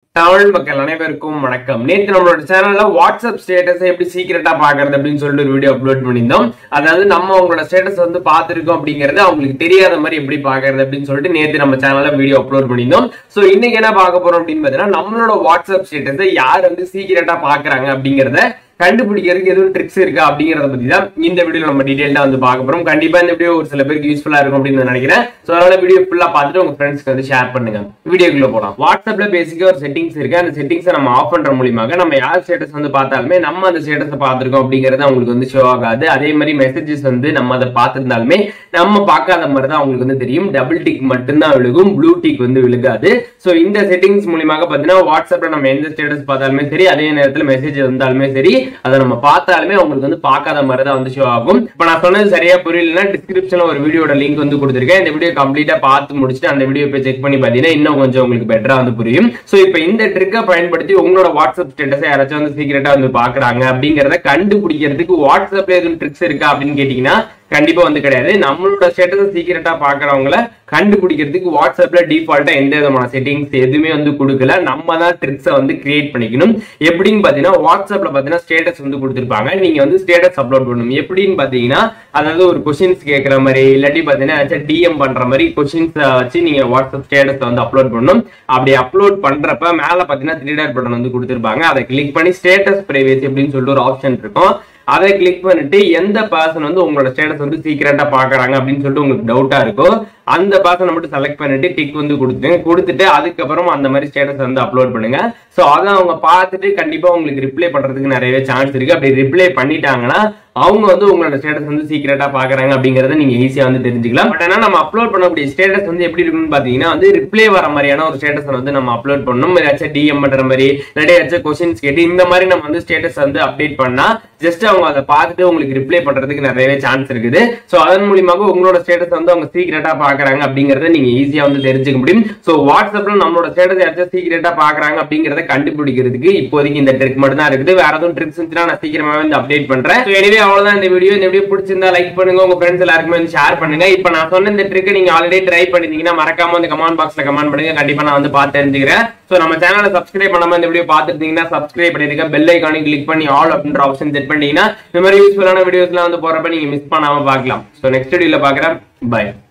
தமிழ் மக்கள் அனைவருக்கும் வணக்கம் நேற்று நம்மளோட சேனல்ல வாட்ஸ்அப் ஸ்டேட்டஸ் எப்படி சீக்கிரட்டா பாக்குறது அப்படின்னு சொல்லிட்டு ஒரு வீடியோ அப்லோட் பண்ணியிருந்தோம் அதாவது நம்ம அவங்களோட ஸ்டேட்டஸ் வந்து பார்த்திருக்கோம் அப்படிங்கறது அவங்களுக்கு தெரியாத மாதிரி எப்படி பாக்குறது அப்படின்னு சொல்லிட்டு நேற்று நம்ம சேனல்ல வீடியோ அப்லோட் பண்ணியிருந்தோம் சோ இன்னைக்கு என்ன பார்க்க போறோம் அப்படின்னு பாத்தீங்கன்னா நம்மளோட வாட்ஸ்அப் ஸ்டேட்டஸை யார் வந்து சீக்கிரட்டா பாக்குறாங்க அப்படிங்கறத கண்டுபிடிக்கிறதுக்கு எதுவும் ட்ரிக்ஸ் இருக்கா அப்படிங்கறத பத்தி தான் இந்த வீடியோ நம்ம டீடைல்டா வந்து பார்க்க போறோம் கண்டிப்பா இந்த வீடியோ ஒரு சில பேருக்கு யூஸ்ஃபுல்லா இருக்கும் அப்படின்னு நான் நினைக்கிறேன் சோ அதனால வீடியோ ஃபுல்லா பார்த்துட்டு உங்க ஃப்ரெண்ட்ஸ்க்கு வந்து ஷேர் பண்ணுங்க வீடியோக்குள்ள போலாம் வாட்ஸ்அப்ல பேசிக்கா ஒரு செட்டிங்ஸ் இருக்கு அந்த செட்டிங்ஸை நம்ம ஆஃப் பண்ற மூலியமாக நம்ம யார் ஸ்டேட்டஸ் வந்து பார்த்தாலுமே நம்ம அந்த ஸ்டேட்டஸை பார்த்திருக்கோம் அப்படிங்கறது அவங்களுக்கு வந்து ஷோ ஆகாது அதே மாதிரி மெசேஜஸ் வந்து நம்ம அதை பார்த்திருந்தாலுமே நம்ம பார்க்காத மாதிரி தான் அவங்களுக்கு வந்து தெரியும் டபுள் டிக் மட்டும்தான் விழுகும் ப்ளூ டிக் வந்து விழுகாது சோ இந்த செட்டிங்ஸ் மூலியமாக பாத்தீங்கன்னா வாட்ஸ்அப்ல நம்ம எந்த ஸ்டேட்டஸ் பார்த்தாலுமே சரி அதே நேரத்துல மெசேஜ் வந்தாலுமே சரி அதை நம்ம பார்த்தாலுமே அவங்களுக்கு வந்து பார்க்காத மாதிரி தான் வந்து ஷோ ஆகும் இப்போ நான் சொன்னது சரியா புரியலன்னா டிஸ்கிரிப்ஷன்ல ஒரு வீடியோட லிங்க் வந்து கொடுத்துருக்கேன் இந்த வீடியோ கம்ப்ளீட்டா பார்த்து முடிச்சுட்டு அந்த வீடியோ போய் செக் பண்ணி பார்த்தீங்கன்னா இன்னும் கொஞ்சம் உங்களுக்கு பெட்டரா வந்து புரியும் ஸோ இப்போ இந்த ட்ரிக்கை பயன்படுத்தி உங்களோட வாட்ஸ்அப் ஸ்டேட்டஸை யாராச்சும் வந்து சீக்கிரட்டா வந்து பாக்குறாங்க அப்படிங்கறத கண்டுபிடிக்கிறதுக்கு வாட்ஸ்அப்ல எதுவும் ட்ரிக்ஸ் இருக்கா அப்படின்னு கேட்டீங்கன்னா கண்டிப்பா வந்து கிடையாது நம்மளோட ஸ்டேட்டஸ் சீக்கிரட்டா பாக்குறவங்கள கண்டுபிடிக்கிறதுக்கு வாட்ஸ்அப்ல டிஃபால்ட்டா எந்த விதமான செட்டிங்ஸ் எதுவுமே வந்து கொடுக்கல நம்ம தான் ட்ரிக்ஸை வந்து கிரியேட் பண்ணிக்கணும் எப்படின்னு பாத்தீங்கன்னா வாட்ஸ்அப்ல பாத்தீங்கன்னா ஸ்டேட்டஸ் வந்து கொடுத்துருப்பாங்க நீங்க வந்து ஸ்டேட்டஸ் அப்லோட் பண்ணணும் எப்படின்னு பாத்தீங்கன்னா அதாவது ஒரு கொஸ்டின்ஸ் கேட்கற மாதிரி இல்லாட்டி பாத்தீங்கன்னா டிஎம் பண்ற மாதிரி கொஸ்டின்ஸ் வச்சு நீங்க வாட்ஸ்அப் ஸ்டேட்டஸ் வந்து அப்லோட் பண்ணணும் அப்படி அப்லோட் பண்றப்ப மேல பாத்தீங்கன்னா த்ரீ டாட் பட்டன் வந்து கொடுத்துருப்பாங்க அதை கிளிக் பண்ணி ஸ்டேட்டஸ் பிரைவேசி அப்படின்னு சொல்லிட்டு ஒரு ஆப்ஷன் இருக்கும் அதை கிளிக் பண்ணிட்டு எந்த பர்சன் வந்து உங்களோட ஸ்டேட்டஸ் வந்து சீக்கிரட்டா பாக்குறாங்க அப்படின்னு சொல்லிட்டு உங்களுக்கு டவுட்டா இருக்கோ அந்த பர்சனை மட்டும் செலக்ட் பண்ணிட்டு டிக் வந்து கொடுத்துங்க கொடுத்துட்டு அதுக்கப்புறம் அந்த மாதிரி ஸ்டேட்டஸ் வந்து அப்லோட் பண்ணுங்க ஸோ அதை அவங்க பார்த்துட்டு கண்டிப்பா உங்களுக்கு ரிப்ளை பண்றதுக்கு நிறையவே சான்ஸ் இருக்கு அப்படி ரிப்ளை பண்ணிட்டாங்கன்னா அவங்க வந்து உங்களோட ஸ்டேட்டஸ் வந்து சீக்கிரட்டா பாக்குறாங்க அப்படிங்கறத நீங்க ஈஸியா வந்து தெரிஞ்சுக்கலாம் பட் ஆனா நம்ம அப்லோட் பண்ணக்கூடிய ஸ்டேட்டஸ் வந்து எப்படி இருக்குன்னு பாத்தீங்கன்னா வந்து ரிப்ளை வர மாதிரியான ஒரு ஸ்டேட்டஸ் வந்து நம்ம அப்லோட் பண்ணணும் ஏதாச்சும் டிஎம் பண்ற மாதிரி இல்லாட்டி ஏதாச்சும் கொஸ்டின்ஸ் கேட்டு இந்த மாதிரி நம்ம வந்து ஸ்டேட்டஸ் வந்து அப்டேட் பண்ணா ஜஸ்ட் அவங்க அதை பார்த்துட்டு உங்களுக்கு ரிப்ளை பண்றதுக்கு நிறையவே சான்ஸ் இருக்குது ஸோ அதன் மூலியமாக உங்களோட ஸ்டேட்டஸ் வந்து அவங்க சீக்கிரட்டா பாக்குறாங்க அப்படிங்கறத நீங்க ஈஸியா வந்து தெரிஞ்சுக்க முடியும் ஸோ வாட்ஸ்அப்ல நம்மளோட ஸ்டேட்டஸ் யாராச்சும் சீக்கிரட்டா பாக்குறாங்க அப்படிங்கறத கண்டுபிடிக்கிறதுக்கு இப்போதைக்கு இந்த ட்ரிக் மட்டும் தான் இருக்குது வேற எதுவும் ட்ரிக்ஸ் இருந்துச்சுன்னா நான் சீக்கிரமாவே வந்து அப்டேட் பண்றேன் ஸோ எனவே அவ்வளவுதான் இந்த வீடியோ இந்த வீடியோ பிடிச்சிருந்தா லைக் பண்ணுங்க உங்க ஃப்ரெண்ட்ஸ் எல்லாருக்குமே வந்து ஷேர் பண்ணுங்க இப்போ நான் சொன்ன இந்த ட்ரிக் நீங்க ஆல்ரெடி ட்ரை பண்ணிருந்தீங்கன்னா மறக்காம வந்து கமெண்ட் பாக்ஸ்ல கமெண்ட் பண்ணுங்க கண்டிப்பா நான் வந்து பார்த்து தெரிஞ்சுக்கிறேன் ஸோ நம்ம சேனலை சப்ஸ்கிரைப் பண்ணாம இந்த வீடியோ பார்த்துருந்தீங்கன்னா சப்ஸ்கிரைப் பண்ணிருக்க பெல் ஐக்கானையும் கிளிக் பண்ணி ஆல் அப்படின்ற ஆப்ஷன் செட் பண்ணீங்கன்னா இந்த மாதிரி யூஸ்ஃபுல்லான வீடியோஸ்லாம் வந்து போறப்ப நீங்க மிஸ் பண்ணாம பார்க்கலாம் ஸோ நெக்ஸ்ட் வீடியோல பார்க்குறேன் பை